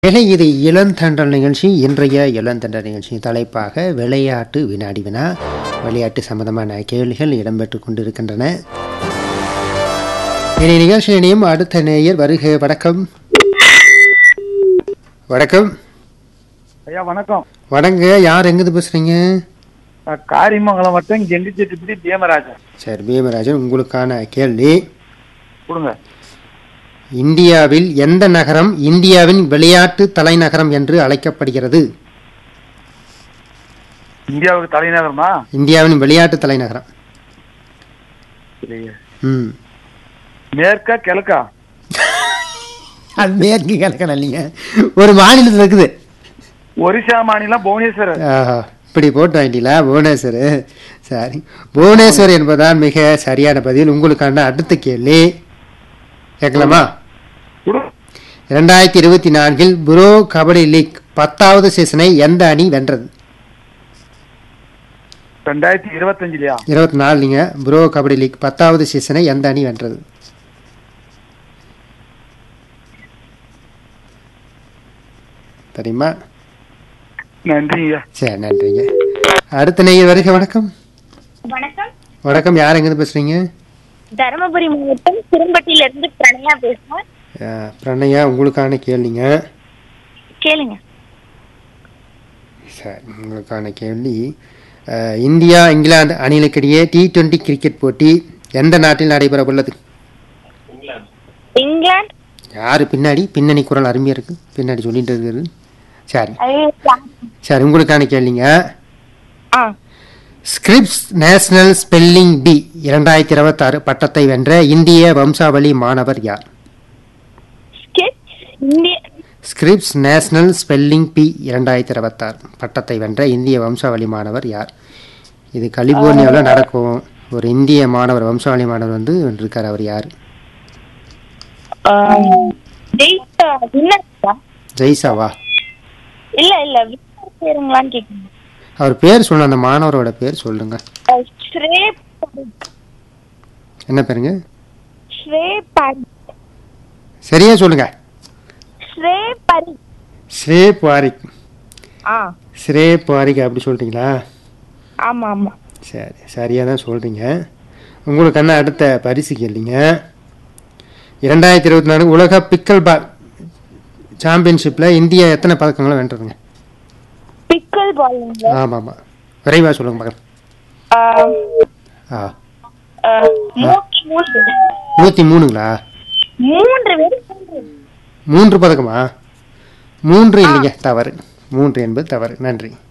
நிலை இது இளந்தண்டல் நிகழ்ச்சி இன்றைய இளந்தண்டல் நிகழ்ச்சி தலைப்பாக விளையாட்டு வினாடி வினா விளையாட்டு சம்பந்தமான கேள்விகள் இடம்பெற்று கொண்டிருக்கின்றன இனி நிகழ்ச்சி இணையும் அடுத்த நேயர் வருக வணக்கம் வணக்கம் ஐயா வணக்கம் வணங்க யார் எங்கிருந்து பேசுறீங்க நான் காரிமங்கலம் வட்டம் கெண்டிச்செட்டிப்படி பீமராஜன் சரி பீமராஜன் உங்களுக்கான கேள்வி கொடுங்க இந்தியாவில் எந்த நகரம் இந்தியாவின் விளையாட்டு தலைநகரம் என்று அழைக்கப்படுகிறது இந்தியாவுக்கு தலைநகரமா இந்தியாவின் விளையாட்டு தலைநகரம் இல்லையே. ம் மேற்கா கிழக்கா அது மேற்கு கிழக்கணும் இல்லைங்க ஒரு மாநிலத்தில் இருக்குது ஒரிசா மாநிலம் புவனேஸ்வரர் ஆஹா, இப்படி போட்டு வாங்கிட்டீங்களா புவனேஸ்வர் சரி புவனேஸ்வர் என்பதுதான் மிக சரியான பதில் உங்களுக்கான அடுத்த கேள்வி கேட்கலாமா கொடு இரண்டாயிரத்தி இருபத்தி நான்கில் புரோ கபடி லீக் பத்தாவது சீசனை எந்த அணி வென்றது ரெண்டாயிரத்தி இருபத்தஞ்சுலயா இருபத்தி நாலுங்க புரோ கபடி லீக் பத்தாவது சீசனை எந்த அணி வென்றது தெரியுமா நன்றிங்க சரி நன்றிங்க அடுத்த நேயர் வருக வணக்கம் வணக்கம் வணக்கம் யார் எங்கேருந்து பேசுறீங்க தருமபுரி மாவட்டம் திரும்பட்டியில இருந்து பிரணயா பேசுறேன் அஹ், பிரணயா உங்களுக்கான கேள்விங்க கேளுங்க சரி உங்களுக்கான கேள்வி அஹ், இந்தியா இங்கிலாந்து அணிகளுக்கிடையே டி டுவெண்ட்டி கிரிக்கெட் போட்டி எந்த நாட்டில் நடைபெற உள்ளது இங்கிலாந்து யார் பின்னாடி பின்னணி குரல் அருமையாக இருக்கு பின்னாடி சொல்லிட்டு இருக்குது சரி ஐயோ, சரி உங்களுக்கான கேள்விங்க ஆ ஸ்கிரிப்ஸ் நேஷனல் ஸ்பெல்லிங் பி இரண்டாயிரத்தி இருபத்தாறு பட்டத்தை வென்ற இந்திய வம்சாவளி மாணவர் யார் skits, இந்திய ஸ்கிரிப்ஸ் நேஷனல் ஸ்பெல்லிங் பி இரண்டாயிரத்தி இருபத்தாறு பட்டத்தை வென்ற இந்திய வம்சாவளி மாணவர் யார் இது கலிபோர்னியாவில் நடக்கும் ஒரு இந்திய மாணவர் வம்சாவளி மாணவர் வந்து இருக்கார் அவர் யார் டேட் வின்னர்ஸா ஜெய்சாவா இல்ல இல்ல வின்னர் பேருங்களான்னு கேக்குறேன் அவர் பேர் சொல்லுங்க அந்த மாணவரோட பேர் சொல்லுங்க அஹ், ஸ்ரே பரி- என்ன பேருங்க ஸ்ரே பரி சரியா சொல்லுங்க ஸ்ரே பரி ஸ்ரே பாரிக் ஆ ஸ்ரே பாரிக் அப்படி சொல்லிட்டீங்களா ஆமா ஆமா சரி சரியாக தான் சொல்கிறீங்க உங்களுக்கு என்ன அடுத்த பரிசு கேள்விங்க இரண்டாயிரத்தி இருபத்தி நாலு உலக பிக்கல் பால் சாம்பியன்ஷிப்பில் இந்தியா எத்தனை பதக்கங்களை வென்றதுங்க பிக்கல் பாலுங்க ஆமாம் ஆமாம் விரைவாக சொல்லுங்க பார்க்கலாம் ஆ மூன்று மூன்று நூற்றி மூணுங்களா மூன்று பேர் மூன்று. மூன்று பதக்கமா மூன்று இல்லைங்க தவறு மூன்று என்பது தவறு நன்றி